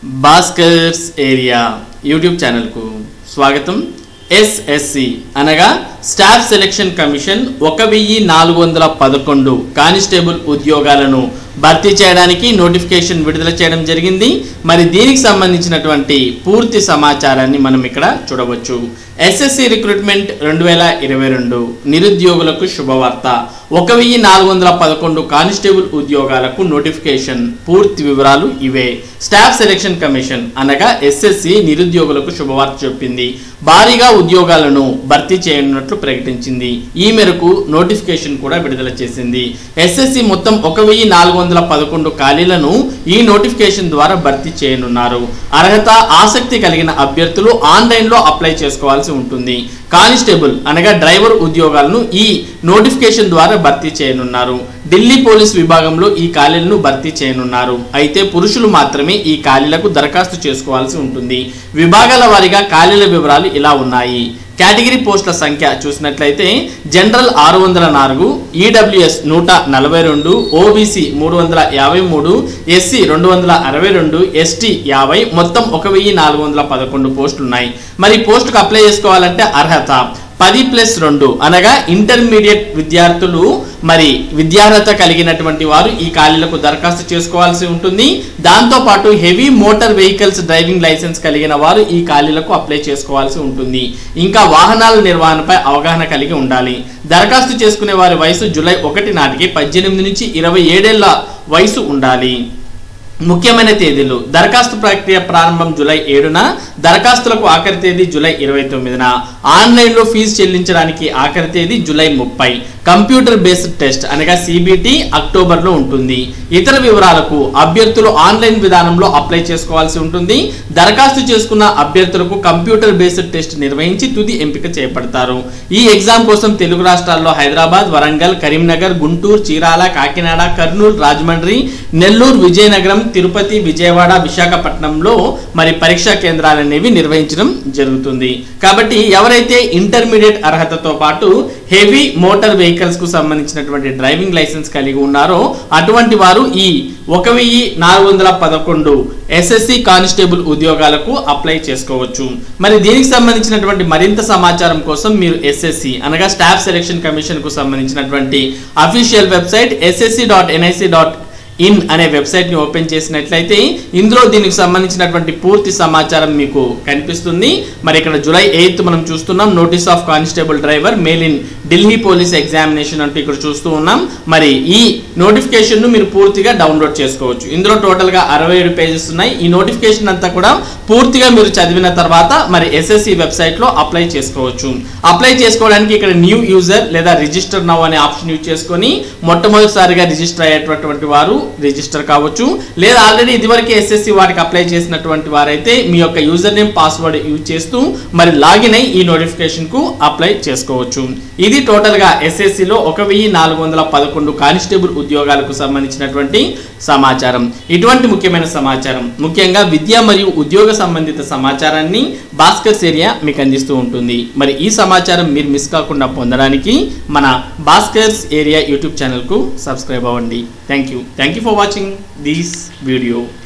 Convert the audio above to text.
Bhaskar's area YouTube ఛానల్కు స్వాగతం SSC అనగా స్టాఫ్ సెలక్షన్ కమిషన్ ఒక వెయ్యి నాలుగు వందల పదకొండు కానిస్టేబుల్ ఉద్యోగాలను భర్తీ చేయడానికి నోటిఫికేషన్ విడుదల చేయడం జరిగింది మరి దీనికి సంబంధించినటువంటి పూర్తి సమాచారాన్ని మనం ఇక్కడ చూడవచ్చు ఎస్ఎస్సి రిక్రూట్మెంట్ రెండు వేల ఇరవై రెండు నిరుద్యోగులకు శుభవార్త ఒక వెయ్యి నాలుగు వందల పదకొండు కానిస్టేబుల్ ఉద్యోగాలకు నోటిఫికేషన్ పూర్తి వివరాలు ఇవే స్టాఫ్ సెలక్షన్ కమిషన్ అనగా ఎస్ఎస్సి నిరుద్యోగులకు శుభవార్త చెప్పింది భారీగా ఉద్యోగాలను భర్తీ చేయనున్నట్లు ప్రకటించింది ఈ మేరకు నోటిఫికేషన్ కూడా విడుదల చేసింది ఎస్ఎస్సి మొత్తం ఒక వెయ్యి నాలుగు వందల పదకొండు ఖాళీలను ఈ నోటిఫికేషన్ ద్వారా భర్తీ చేయనున్నారు అర్హత ఆసక్తి కలిగిన అభ్యర్థులు ఆన్లైన్లో అప్లై చేసుకోవాల్సి ఉంటుంది కానిస్టేబుల్ అనగా డ్రైవర్ ఉద్యోగాలను ఈ నోటిఫికేషన్ ద్వారా భర్తీ చేయనున్నారు ఢిల్లీ పోలీస్ విభాగంలో ఈ ఖాళీలను భర్తీ చేయనున్నారు అయితే పురుషులు మాత్రమే ఈ ఖాళీలకు దరఖాస్తు చేసుకోవాల్సి ఉంటుంది విభాగాల వారీగా ఖాళీల వివరాలు ఇలా ఉన్నాయి కేటగిరీ పోస్టుల సంఖ్య చూసినట్లయితే జనరల్ ఆరు వందల నాలుగు ఈడబ్ల్యూఎస్ నూట నలభై రెండు ఓబీసీ మూడు వందల యాభై మూడు ఎస్సీ రెండు వందల అరవై రెండు ఎస్టీ యాభై మొత్తం ఒక వెయ్యి నాలుగు వందల పదకొండు పోస్టులు ఉన్నాయి మరి ఈ పోస్టుకు అప్లై చేసుకోవాలంటే అర్హత పది ప్లస్ రెండు అనగా ఇంటర్మీడియట్ విద్యార్థులు మరి విద్యార్హత కలిగినటువంటి వారు ఈ ఖాళీలకు దరఖాస్తు చేసుకోవాల్సి ఉంటుంది దాంతోపాటు heavy motor vehicles driving licence కలిగిన వారు ఈ ఖాళీలకు అప్లై చేసుకోవాల్సి ఉంటుంది ఇంకా వాహనాల నిర్వహణపై అవగాహన కలిగి ఉండాలి దరఖాస్తు చేసుకునే వారి వయసు జూలై ఒకటి నాటికి పద్దెనిమిది నుంచి ఇరవై ఏడేళ్ల వయసు ఉండాలి ముఖ్యమైన తేదీలు దరఖాస్తు ప్రక్రియ ప్రారంభం జూలై ఏడున దరఖాస్తులకు ఆఖరి తేదీ జూలై ఇరవై తొమ్మిదిన ఆన్లైన్లో ఫీజు చెల్లించడానికి ఆఖరి తేదీ జూలై ముప్పై కంప్యూటర్ బేస్డ్ టెస్ట్ అనగా సిబిటి అక్టోబర్లో ఉంటుంది ఇతర వివరాలకు అభ్యర్థులు ఆన్లైన్ విధానంలో అప్లై చేసుకోవాల్సి ఉంటుంది దరఖాస్తు చేసుకున్న అభ్యర్థులకు కంప్యూటర్ బేస్డ్ టెస్ట్ నిర్వహించి తుది ఎంపిక చేపడతారు ఈ ఎగ్జామ్ కోసం తెలుగు రాష్ట్రాల్లో హైదరాబాద్ వరంగల్ కరీంనగర్ గుంటూరు చీరాల కాకినాడ కర్నూలు రాజమండ్రి నెల్లూరు విజయనగరం తిరుపతి విజయవాడ విశాఖపట్నంలో మరి పరీక్షా కేంద్రాలు అనేవి నిర్వహించడం జరుగుతుంది కాబట్టి ఎవరైతే ఇంటర్మీడియట్ అర్హతతో పాటు హెవీ మోటార్ వెహికల్స్ కు సంబంధించినటువంటి డ్రైవింగ్ లైసెన్స్ కలిగి ఉన్నారో అటువంటి వారు ఈ ఒక వెయ్యి నాలుగు వందల పదకొండు ఎస్ఎస్సి కానిస్టేబుల్ ఉద్యోగాలకు అప్లై చేసుకోవచ్చు మరి దీనికి సంబంధించినటువంటి మరింత సమాచారం కోసం మీరు ఎస్ఎస్సి అనగా స్టాఫ్ సెలక్షన్ కమిషన్ కు సంబంధించినటువంటి official website SSC dot NIC dot in అనే వెబ్సైట్ని ఓపెన్ చేసినట్లయితే ఇందులో దీనికి సంబంధించినటువంటి పూర్తి సమాచారం మీకు కనిపిస్తుంది మరి ఇక్కడ జూలై ఎయిత్ మనం చూస్తున్నాం notice of constable driver male in Delhi police examination అంటూ ఇక్కడ చూస్తూ ఉన్నాం మరి ఈ నోటిఫికేషన్ను మీరు పూర్తిగా డౌన్లోడ్ చేసుకోవచ్చు ఇందులో టోటల్గా అరవై ఏడు పేజెస్ ఉన్నాయి ఈ నోటిఫికేషన్ అంతా కూడా పూర్తిగా మీరు చదివిన తర్వాత మరి ఎస్ఎస్సి వెబ్సైట్లో అప్లై చేసుకోవచ్చు అప్లై చేసుకోవడానికి ఇక్కడ న్యూ యూజర్ లేదా రిజిస్టర్ నవ్ అనే ఆప్షన్ యూజ్ చేసుకొని మొట్టమొదటిసారిగా రిజిస్టర్ అయ్యేటటువంటి వారు రిజిస్టర్ కావచ్చు లేదా ఆల్రెడీ ఇదివరకే ఎస్ఎస్సి వారికి అప్లై చేసినటువంటి వారైతే మీ యొక్క యూజర్ నేమ్ పాస్వర్డ్ యూజ్ చేస్తూ మరి లాగిన్ అయి ఈ నోటిఫికేషన్ కు అప్లై చేసుకోవచ్చు ఇది టోటల్ గా ఎస్ఎస్సి లో ఒక వెయ్యి నాలుగు వందల పదకొండు కానిస్టేబుల్ ఉద్యోగాలకు సంబంధించినటువంటి సమాచారం ఇటువంటి ముఖ్యమైన సమాచారం ముఖ్యంగా విద్య మరియు ఉద్యోగ సంబంధిత సమాచారాన్ని భాస్కర్స్ ఏరియా మీకు అందిస్తూ ఉంటుంది మరి ఈ సమాచారం మీరు మిస్ కాకుండా పొందడానికి మన భాస్కర్స్ ఏరియా యూట్యూబ్ ఛానల్కు సబ్స్క్రైబ్ అవ్వండి thank you thank you for watching this video